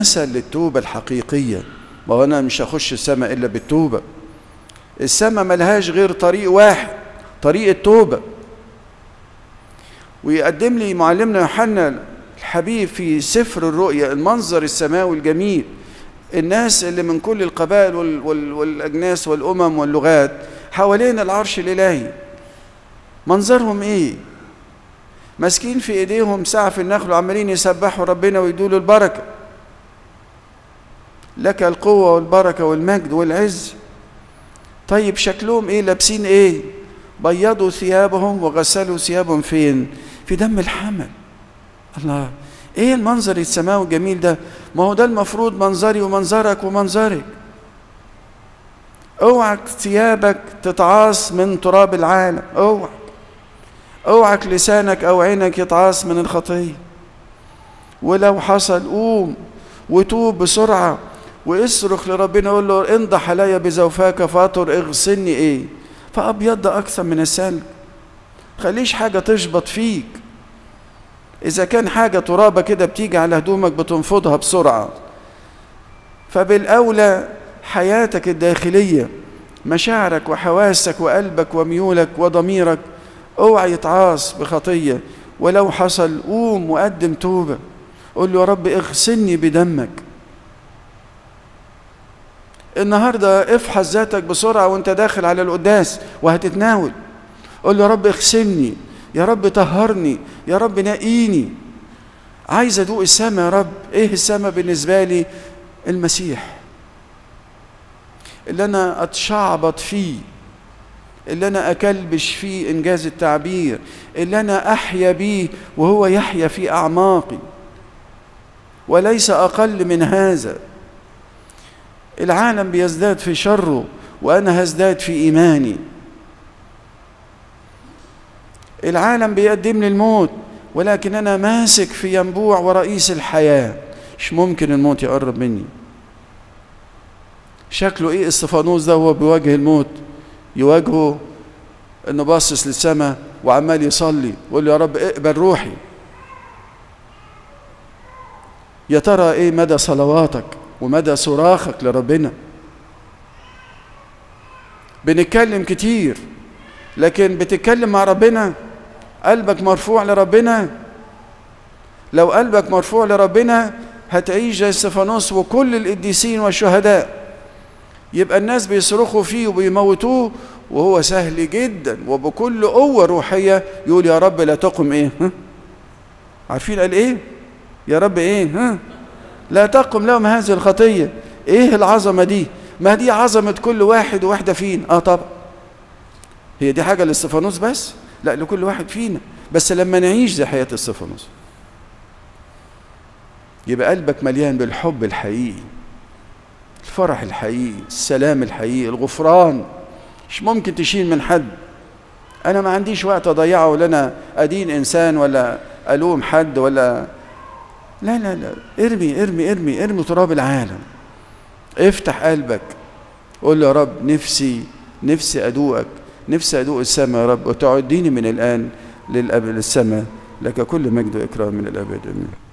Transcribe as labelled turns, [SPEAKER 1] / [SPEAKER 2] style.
[SPEAKER 1] مثل للتوبة الحقيقية ما هو أنا مش هخش السماء إلا بالتوبة السماء ملهاش غير طريق واحد طريق التوبة ويقدم لي معلمنا يوحنا الحبيب في سفر الرؤيا المنظر السماوي الجميل الناس اللي من كل القبائل وال وال والأجناس والأمم واللغات حوالين العرش الإلهي منظرهم إيه ماسكين في إيديهم سعف النخل وعمالين يسبحوا ربنا ويدولوا البركة لك القوة والبركة والمجد والعز طيب شكلهم إيه لابسين إيه بيضوا ثيابهم وغسلوا ثيابهم فين في دم الحمل الله ايه المنظر السماوي الجميل ده ما هو ده المفروض منظري ومنظرك ومنظرك اوعك ثيابك تتعاص من تراب العالم اوعك اوعك لسانك او عينك يتعاص من الخطيه ولو حصل قوم وتوب بسرعه واصرخ لربنا قول له انضح علي بزوفاك فاطر اغسلني ايه فابيض اكثر من السلب خليش حاجه تشبط فيك إذا كان حاجة ترابة كده بتيجي على هدومك بتنفضها بسرعة فبالأولى حياتك الداخلية مشاعرك وحواسك وقلبك وميولك وضميرك اوعى يتعاص بخطية ولو حصل قوم وقدم توبة قول له يا رب اغسلني بدمك النهاردة افحص ذاتك بسرعة وانت داخل على القداس وهتتناول قول له يا رب اغسلني يا رب طهرني يا رب نقيني عايز ادوق السماء يا رب ايه السماء بالنسبه لي المسيح اللي انا اتشعبط فيه اللي انا اكلبش فيه انجاز التعبير اللي انا احيا بيه وهو يحيا في اعماقي وليس اقل من هذا العالم بيزداد في شره وانا هزداد في ايماني العالم بيقدم لي الموت ولكن انا ماسك في ينبوع ورئيس الحياه مش ممكن الموت يقرب مني شكله ايه استفانوس ده وهو بيواجه الموت يواجهه انه باصص للسماء وعمال يصلي يقول له يا رب اقبل روحي يا ترى ايه مدى صلواتك ومدى صراخك لربنا بنتكلم كتير لكن بتتكلم مع ربنا قلبك مرفوع لربنا لو قلبك مرفوع لربنا هتعيش زي استفانوس وكل القديسين والشهداء يبقى الناس بيصرخوا فيه وبيموتوه وهو سهل جدا وبكل قوة روحية يقول يا رب لا تقم ايه ها؟ عارفين قال ايه يا رب ايه ها؟ لا تقم لهم هذه الخطية ايه العظمة دي ما دي عظمة كل واحد وواحدة فينا اه طبعا هي دي حاجة لاستفانوس بس لا لكل واحد فينا بس لما نعيش زي حياة استفانوس يبقى قلبك مليان بالحب الحقيقي الفرح الحقيقي السلام الحقيقي الغفران مش ممكن تشيل من حد انا ما عنديش وقت اضيعه ولا انا ادين انسان ولا الوم حد ولا لا لا لا ارمي ارمي ارمي ارمي تراب العالم افتح قلبك قول له يا رب نفسي نفسي ادوقك نفسي ادوق السماء يا رب وتعديني من الان للأب للسماء لك كل مجد واكرام من الابد امين